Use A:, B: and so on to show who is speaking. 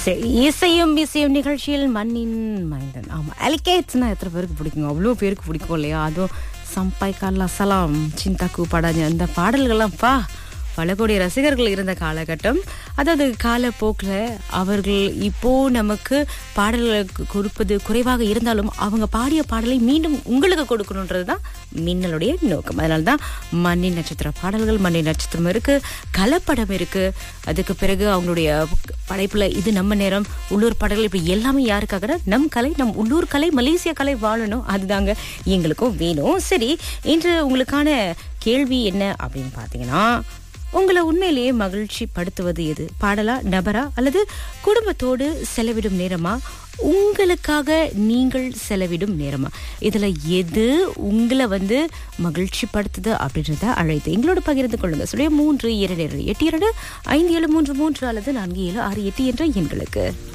A: சரி இசையும் இசையும் நிகழ்ச்சியில் மண்ணின் மைந்தன் ஆமா அலிகேட்ஸ்னா எத்தனை பேருக்கு பிடிக்கும் அவ்வளோ பேருக்கு பிடிக்கும் இல்லையா அதுவும் சம்பாய் காலா சலாம் சிந்தாக்கு படாஞ்ச அந்த பாடல்கள்லாம் பா பல கோடி ரசிகர்கள் இருந்த காலகட்டம் அதாவது காலப்போக்கில் அவர்கள் இப்போ நமக்கு பாடல்கள் கொடுப்பது குறைவாக இருந்தாலும் அவங்க பாடிய பாடலை மீண்டும் உங்களுக்கு கொடுக்கணுன்றது தான் மின்னலுடைய நோக்கம் அதனால தான் மண்ணின் நட்சத்திர பாடல்கள் மண்ணின் நட்சத்திரம் இருக்கு கலப்படம் இருக்கு அதுக்கு பிறகு அவங்களுடைய படைப்புல இது நம்ம நேரம் உள்ளூர் பாடல்கள் இப்படி எல்லாமே யாருக்காக நம் கலை நம் உள்ளூர் கலை மலேசிய கலை வாழணும் அதுதாங்க எங்களுக்கும் வேணும் சரி இன்று உங்களுக்கான கேள்வி என்ன அப்படின்னு பார்த்தீங்கன்னா உங்களை உண்மையிலேயே மகிழ்ச்சி படுத்துவது எது பாடலா நபரா அல்லது குடும்பத்தோடு செலவிடும் நேரமா உங்களுக்காக நீங்கள் செலவிடும் நேரமா இதுல எது உங்களை வந்து மகிழ்ச்சி படுத்துது அப்படின்றத அழைத்து எங்களோட பகிர்ந்து கொள்ளுங்க சொல்லிய மூன்று இரண்டு இரண்டு எட்டு இரண்டு ஐந்து ஏழு மூன்று மூன்று அல்லது நான்கு ஏழு ஆறு எட்டு என்ற எண்களுக்கு